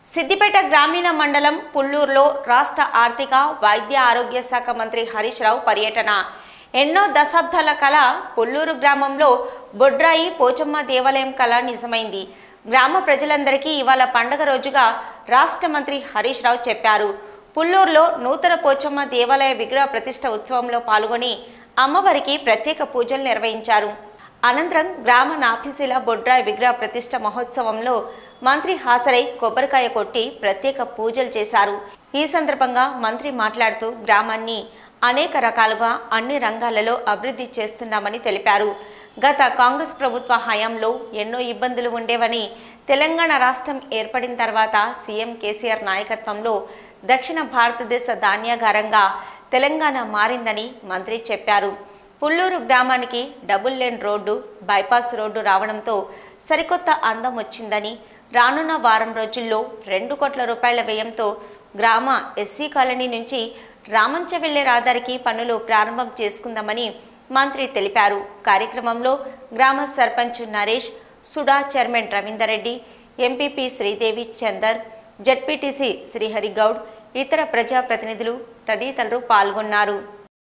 సిద్దిపేట గ్రామీణ మండలం పుల్లూరులో రాష్ట్ర ఆర్థిక వైద్య ఆరోగ్య శాఖ మంత్రి హరీష్ రావు పర్యటన ఎన్నో దశాబ్దాల కళ పుల్లూరు గ్రామంలో బొడ్రాయి పోచమ్మ దేవాలయం కళ నిజమైంది గ్రామ ప్రజలందరికీ ఇవాళ పండగ రోజుగా రాష్ట్ర మంత్రి హరీష్ రావు చెప్పారు పుల్లూరులో నూతన పోచమ్మ దేవాలయ విగ్రహ ప్రతిష్ట ఉత్సవంలో పాల్గొని అమ్మవారికి ప్రత్యేక పూజలు నిర్వహించారు అనంతరం గ్రామ నాఫీసీల బొడ్రాయి విగ్రహ ప్రతిష్ట మహోత్సవంలో మంత్రి హాజరై కొబ్బరికాయ కొట్టి ప్రత్యేక పూజలు చేశారు ఈ సందర్భంగా మంత్రి మాట్లాడుతూ గ్రామాన్ని అనేక రకాలుగా అన్ని రంగాలలో అభివృద్ధి చేస్తున్నామని తెలిపారు గత కాంగ్రెస్ ప్రభుత్వ హయాంలో ఎన్నో ఇబ్బందులు ఉండేవని తెలంగాణ రాష్ట్రం ఏర్పడిన తర్వాత సీఎం కేసీఆర్ నాయకత్వంలో దక్షిణ భారతదేశ ధాన్యాగారంగా తెలంగాణ మారిందని మంత్రి చెప్పారు పుల్లూరు గ్రామానికి double lane road bypass road రావడంతో సరికొత్త అందం వచ్చిందని రానున్న వారం రోజుల్లో రెండు కోట్ల రూపాయల వ్యయంతో గ్రామ ఎస్సీ కాలనీ నుంచి రామంచ వెళ్లే రహదారికి పనులు ప్రారంభం చేసుకుందామని మంత్రి తెలిపారు కార్యక్రమంలో గ్రామ sarpanch Naresh SUDA chairman Ravinder Reddy MPP Sridevi Chander ZPTC Srihari Goud ఇతర ప్రజాప్రతినిధులు తదితరులు పాల్గొన్నారు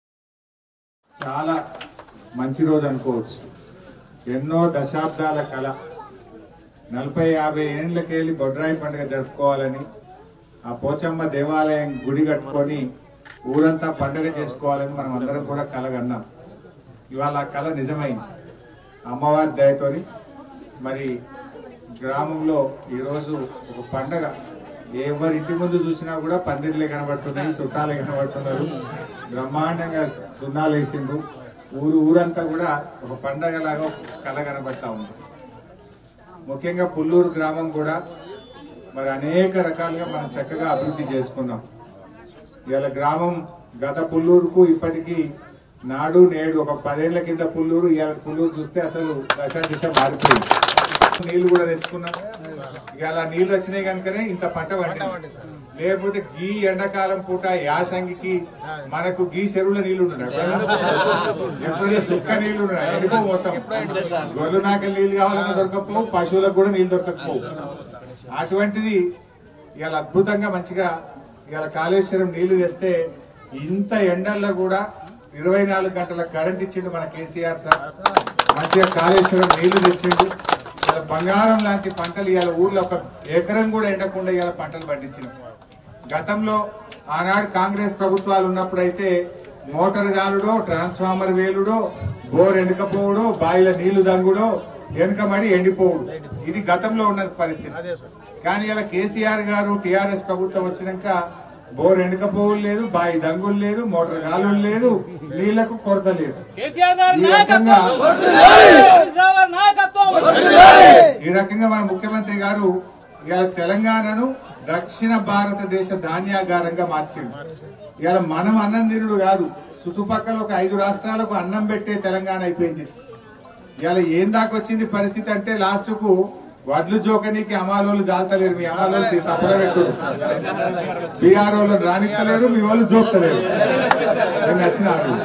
చాలా మంచి రోజు అనుకోవచ్చు ఎన్నో దశాబ్దాల కళ నలభై యాభై ఏండ్లకెళ్ళి బొడ్రాయి పండుగ జరుపుకోవాలని ఆ పోచమ్మ దేవాలయం గుడి కట్టుకొని ఊరంతా పండుగ చేసుకోవాలని మనం అందరం కూడా కలగన్నాం ఇవాళ ఆ కళ నిజమైంది అమ్మవారి దయతోని మరి గ్రామంలో ఈరోజు ఒక పండగ ఎవరి ఇంటి ముందు చూసినా కూడా పందిర్లే కనబడుతున్నాయి చుట్టాలే కనబడుతున్నారు బ్రహ్మాండంగా సున్నాలు వేసిండ్రు ఊరు ఊరంతా కూడా ఒక పండగలాగా ఒక కళ కనబడతా ఉంది ముఖ్యంగా పుల్లూరు గ్రామం కూడా మరి అనేక రకాలుగా మనం చక్కగా అభివృద్ధి చేసుకున్నాం ఇవాళ గ్రామం గత పుల్లూరుకు ఇప్పటికీ నాడు నేడు ఒక పదేళ్ల కింద పుల్లూరు ఇవాళ పుల్లూరు చూస్తే అసలు దశ దిశ మారిపోయింది నీళ్లు కూడా తెచ్చుకున్నాం ఇవాళ నీళ్లు వచ్చినాయి కనుకనే ఇంత పంట పండింది లేకపోతే గీ ఎండాకాలం పూట యాసంగికి మనకు గీ చెరువుల నీళ్లు ఉన్నాయి ఎప్పుడైనా సుక్క నీళ్లు ఉన్నాయి ఎండిపో మొత్తం గొర్రెలు నాకలు నీళ్లు కావాలన్నా దొరకకపోవు పశువులకు కూడా నీళ్లు దొరకకపోవు అటువంటిది ఇవాళ అద్భుతంగా మంచిగా ఇవాళ కాళేశ్వరం నీళ్లు తెస్తే ఇంత ఎండల్లో కూడా ఇరవై నాలుగు గంటల కరెంట్ ఇచ్చిండు మన కేసీఆర్ సార్ మంచిగా కాళేశ్వరం నీళ్లు తెచ్చిండు ఇవాళ బంగారం లాంటి పంటలు ఇవాళ ఊర్లో ఒక ఎకరం కూడా ఎండకుండా ఇవాళ పంటలు పండించిన గతంలో ఆనాడు కాంగ్రెస్ ప్రభుత్వాలు ఉన్నప్పుడైతే మోటార్ గాలుడో ట్రాన్స్ఫార్మర్ వేలుడో బోర్ ఎండకపోవడో బాయిల నీళ్లు దంగుడో వెనుకమడి ఎండిపోవుడు ఇది గతంలో ఉన్న పరిస్థితి కానీ ఇలా కేసీఆర్ గారు టిఆర్ఎస్ ప్రభుత్వం వచ్చినాక బోర్ ఎండకపోవులు లేదు బాయి దంగులు లేదు మోటార్ గాలులు లేదు నీళ్లకు కొరత లేదు కేసీఆర్ గారి ఈ రకంగా నాయకత్వం గారి నాయకత్వం ఈ రకంగా మన ముఖ్యమంత్రి గారు ఇవాళ తెలంగాణను దక్షిణ భారతదేశ ధాన్యాగారంగా మార్చిండు ఇవాళ మనం అన్నం తినుడు కాదు చుట్టుపక్కల ఒక ఐదు రాష్ట్రాలకు అన్నం పెట్టే తెలంగాణ అయిపోయింది ఇవాళ ఏం దాకా వచ్చింది పరిస్థితి అంటే లాస్ట్ కు వడ్లు జోకనీకి అమాలోళ్ళు జాతలేరు మీ అమాలోళ్ళు తప్పల పెట్టు బీఆర్ వాళ్ళు రానిస్తలేరు మీ వాళ్ళు జోక్తలేరు నేను వచ్చినారు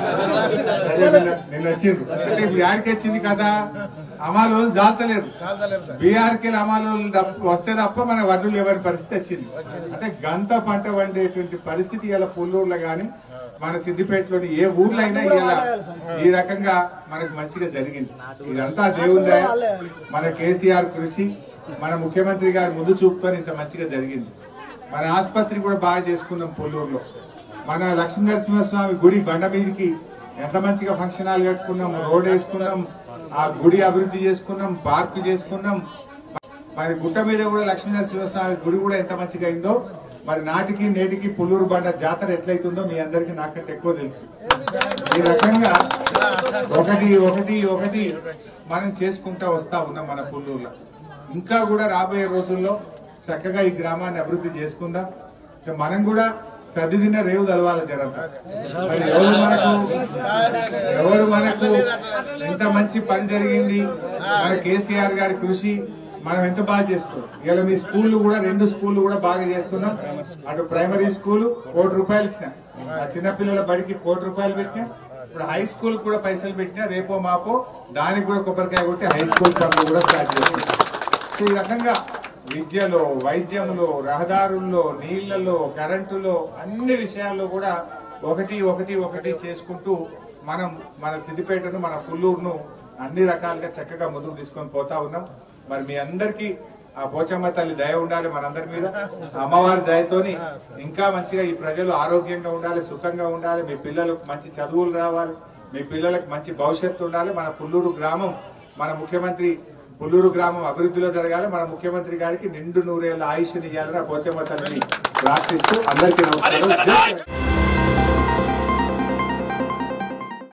నేను వచ్చిండ్రు అంటే ఇప్పుడు యాడికి వచ్చింది కదా అమాలోళ్ళు జాతలేరు బీఆర్కి అమాలోళ్ళు తప్ప- వస్తే తప్ప మన వడ్లు లేవని పరిస్థితి వచ్చింది అంటే గంత పంట వండేటువంటి పరిస్థితి ఇలా పుల్లూరులో గాని మన సిద్దిపేటలోని ఏ ఊర్లో అయినా ఇలా ఈ రకంగా మనకు మంచిగా జరిగింది ఇదంతా దేవుని దయ మన కేసీఆర్ కృషి మన ముఖ్యమంత్రి గారి ముందు చూపుతో ఇంత మంచిగా జరిగింది మన ఆసుపత్రి కూడా బాగా చేసుకున్నాం పుల్లూరులో మన లక్ష్మీ నరసింహస్వామి గుడి బండ మీదకి ఎంత మంచిగా ఫంక్షన్ హాల్ కట్టుకున్నాం రోడ్ వేసుకున్నాం ఆ గుడి అభివృద్ధి చేసుకున్నాం పార్క్ చేసుకున్నాం మరి గుట్ట మీద కూడా లక్ష్మీ నరసింహస్వామి గుడి కూడా ఎంత మంచిగా అయిందో మరి నాటికి నేటికి పుల్లూరు బండ జాతర ఎట్లయితుందో మీ అందరికి నాకంటే ఎక్కువ తెలుసు ఈ రకంగా ఒకటి ఒకటి ఒకటి మనం చేసుకుంటా వస్తా ఉన్నాం మన పుల్లూరులో ఇంకా కూడా రాబోయే రోజుల్లో చక్కగా ఈ గ్రామాన్ని అభివృద్ధి చేసుకుందాం ఇక మనం కూడా సర్దిదిన రేవు తలవాలి జరంతా మరి ఎవరు మనకు ఎవరు మనకు ఎంత మంచి పని జరిగింది మన కేసీఆర్ గారి కృషి మనం ఎంత బాగా చేసుకోవాలి ఇలా మీ స్కూళ్ళు కూడా రెండు స్కూళ్ళు కూడా బాగా చేస్తున్నాం అటు ప్రైమరీ స్కూల్ కోటి రూపాయలు ఇచ్చిన ఆ చిన్నపిల్లల బడికి కోటి రూపాయలు పెట్టినా ఇప్పుడు హై స్కూల్ కూడా పైసలు పెట్టినా రేపో మాపో దానికి కూడా కొబ్బరికాయ కొట్టి హై స్కూల్ పనులు కూడా స్టార్ట్ చేస్తున్నాం సో ఈ రకంగా విద్యలో వైద్యంలో రహదారుల్లో నీళ్లలో కరెంటులో అన్ని విషయాల్లో కూడా ఒకటి ఒకటి ఒకటి చేసుకుంటూ మనం మన సిద్దిపేటను మన పుల్లూరును అన్ని రకాలుగా చక్కగా ముందుకు తీసుకొని పోతా ఉన్నాం మరి మీ అందరికీ ఆ పోచమ్మ తల్లి దయ ఉండాలి మనందరి మీద అమ్మవారి దయతోని ఇంకా మంచిగా ఈ ప్రజలు ఆరోగ్యంగా ఉండాలి సుఖంగా ఉండాలి మీ పిల్లలకు మంచి చదువులు రావాలి మీ పిల్లలకు మంచి భవిష్యత్తు ఉండాలి మన పుల్లూరు గ్రామం మన ముఖ్యమంత్రి పుల్లూరు గ్రామం అభివృద్ధిలో జరగాలి మన ముఖ్యమంత్రి గారికి నిండు నూరేళ్ల ఆయుష్ని ఇవ్వాలని ఆ పోచమ్మ తల్లిని ప్రార్థిస్తూ అందరికీ నమస్కారం జై శ్రీరామ్.